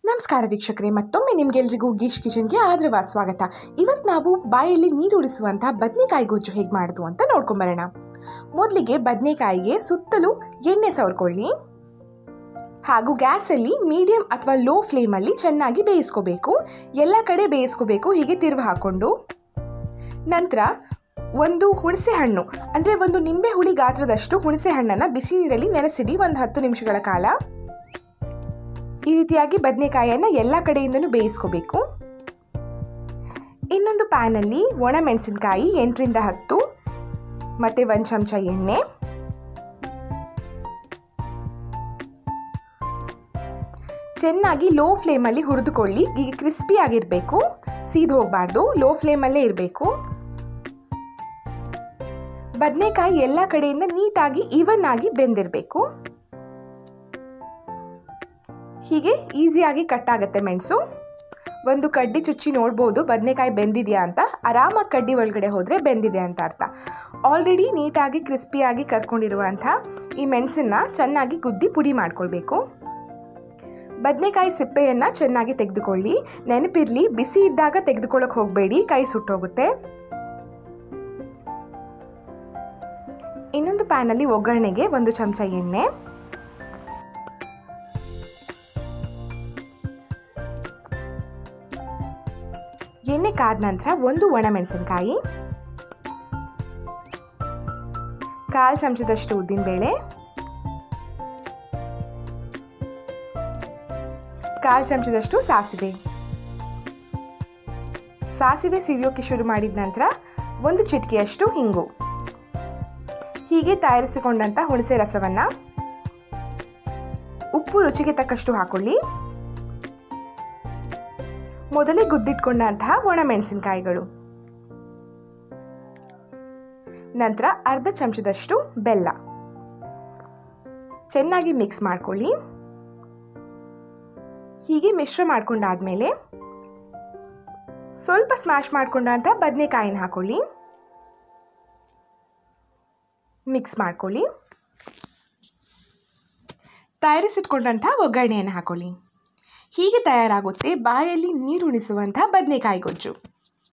ನಮಸ್ಕಾರ ವೀಕ್ಷಕರೇ ಮತ್ತೊಮ್ಮೆ ನಿಮಗೆಲ್ರಿಗೂ ಗೀಶ್ ಕಿಚನ್ಗೆ ಆದರವಾದ ಸ್ವಾಗತ ಇವತ್ತು ನಾವು ಬಾಯಲ್ಲಿ ನೀರು ಉಳಿಸುವಂಥ ಬದನೆಕಾಯಿ ಗೊಜ್ಜು ಹೇಗೆ ಮಾಡೋದು ಅಂತ ನೋಡ್ಕೊಂಬರೋಣ ಮೊದಲಿಗೆ ಬದನೆಕಾಯಿಗೆ ಸುತ್ತಲೂ ಎಣ್ಣೆ ಸವರ್ಕೊಳ್ಳಿ ಹಾಗೂ ಗ್ಯಾಸಲ್ಲಿ ಮೀಡಿಯಂ ಅಥವಾ ಲೋ ಫ್ಲೇಮಲ್ಲಿ ಚೆನ್ನಾಗಿ ಬೇಯಿಸ್ಕೋಬೇಕು ಎಲ್ಲ ಕಡೆ ಬೇಯಿಸ್ಕೋಬೇಕು ಹೀಗೆ ತಿರುವು ಹಾಕ್ಕೊಂಡು ನಂತರ ಒಂದು ಹುಣಸೆ ಹಣ್ಣು ಅಂದರೆ ಒಂದು ನಿಂಬೆ ಹುಳಿ ಗಾತ್ರದಷ್ಟು ಹುಣಸೆ ಹಣ್ಣನ್ನು ಬಿಸಿ ನೀರಲ್ಲಿ ನೆನೆಸಿಡಿ ಒಂದು ಹತ್ತು ನಿಮಿಷಗಳ ಕಾಲ ಈ ರೀತಿಯಾಗಿ ಬದನೆಕಾಯನ್ನು ಎಲ್ಲ ಕಡೆಯಿಂದನೂ ಬೇಯಿಸ್ಕೋಬೇಕು ಇನ್ನೊಂದು ಪ್ಯಾನಲ್ಲಿ ಒಣ ಮೆಣಸಿನಕಾಯಿ ಎಂಟರಿಂದ ಹತ್ತು ಮತ್ತು ಒಂದು ಚಮಚ ಎಣ್ಣೆ ಚೆನ್ನಾಗಿ ಲೋ ಫ್ಲೇಮಲ್ಲಿ ಹುರಿದುಕೊಳ್ಳಿ ಈಗ ಕ್ರಿಸ್ಪಿ ಆಗಿರಬೇಕು ಸೀದ್ ಹೋಗಬಾರ್ದು ಲೋ ಫ್ಲೇಮಲ್ಲೇ ಇರಬೇಕು ಬದನೆಕಾಯಿ ಎಲ್ಲ ಕಡೆಯಿಂದ ನೀಟಾಗಿ ಈವನ್ ಆಗಿ ಬೆಂದಿರಬೇಕು ಹೀಗೆ ಈಸಿಯಾಗಿ ಕಟ್ ಆಗುತ್ತೆ ಮೆಣಸು ಒಂದು ಕಡ್ಡಿ ಚುಚ್ಚಿ ನೋಡ್ಬೋದು ಬದನೆಕಾಯಿ ಬೆಂದಿದೆಯಾ ಅಂತ ಆರಾಮಾಗಿ ಕಡ್ಡಿ ಒಳಗಡೆ ಹೋದರೆ ಬೆಂದಿದೆ ಅಂತ ಅರ್ಥ ಆಲ್ರೆಡಿ ನೀಟಾಗಿ ಕ್ರಿಸ್ಪಿಯಾಗಿ ಕರ್ಕೊಂಡಿರುವಂಥ ಈ ಮೆಣಸನ್ನು ಚೆನ್ನಾಗಿ ಗುದ್ದಿ ಪುಡಿ ಮಾಡ್ಕೊಳ್ಬೇಕು ಬದನೆಕಾಯಿ ಸಿಪ್ಪೆಯನ್ನು ಚೆನ್ನಾಗಿ ತೆಗೆದುಕೊಳ್ಳಿ ನೆನಪಿರಲಿ ಬಿಸಿ ಇದ್ದಾಗ ತೆಗೆದುಕೊಳ್ಳೋಕೆ ಹೋಗಬೇಡಿ ಕೈ ಸುಟ್ಟೋಗುತ್ತೆ ಇನ್ನೊಂದು ಪ್ಯಾನಲ್ಲಿ ಒಗ್ಗರಣೆಗೆ ಒಂದು ಚಮಚ ಎಣ್ಣೆ ಎಣ್ಣೆ ಕಾದ ನಂತರ ಒಂದು ಒಣಮೆಣಸಿನಕಾಯಿ ಕಾಲು ಚಮಚದಷ್ಟು ಉದ್ದಿನಬೇಳೆ ಕಾಲು ಚಮಚದಷ್ಟು ಸಾಸಿವೆ ಸಾಸಿವೆ ಸಿಡಿಯೋಕೆ ಶುರು ಮಾಡಿದ ನಂತರ ಒಂದು ಚಿಟಿಕೆಯಷ್ಟು ಹಿಂಗು ಹೀಗೆ ತಯಾರಿಸಿಕೊಂಡಂಥ ಹುಣಸೆ ರಸವನ್ನು ಉಪ್ಪು ರುಚಿಗೆ ತಕ್ಕಷ್ಟು ಹಾಕೊಳ್ಳಿ ಮೊದಲೇ ಗುದ್ದಿಟ್ಕೊಂಡಂತಹ ಒಣಮೆಣಸಿನಕಾಯಿಗಳು ನಂತರ ಅರ್ಧ ಚಮಚದಷ್ಟು ಬೆಲ್ಲ ಚೆನ್ನಾಗಿ ಮಿಕ್ಸ್ ಮಾಡ್ಕೊಳ್ಳಿ ಹೀಗೆ ಮಿಶ್ರ ಮಾಡ್ಕೊಂಡಾದ್ಮೇಲೆ ಸ್ವಲ್ಪ ಸ್ಮ್ಯಾಶ್ ಮಾಡ್ಕೊಂಡಂಥ ಬದನೆಕಾಯಿನ ಹಾಕೊಳ್ಳಿ ಮಿಕ್ಸ್ ಮಾಡ್ಕೊಳ್ಳಿ ತಯಾರಿಸಿಟ್ಕೊಂಡಂಥ ಒಗ್ಗರಣೆಯನ್ನು ಹಾಕೊಳ್ಳಿ ಹೀಗೆ ತಯಾರಾಗುತ್ತೆ ಬಾಯಲ್ಲಿ ನೀರುಣಿಸುವಂಥ ಬದನೆಕಾಯಿ ಗೊಜ್ಜು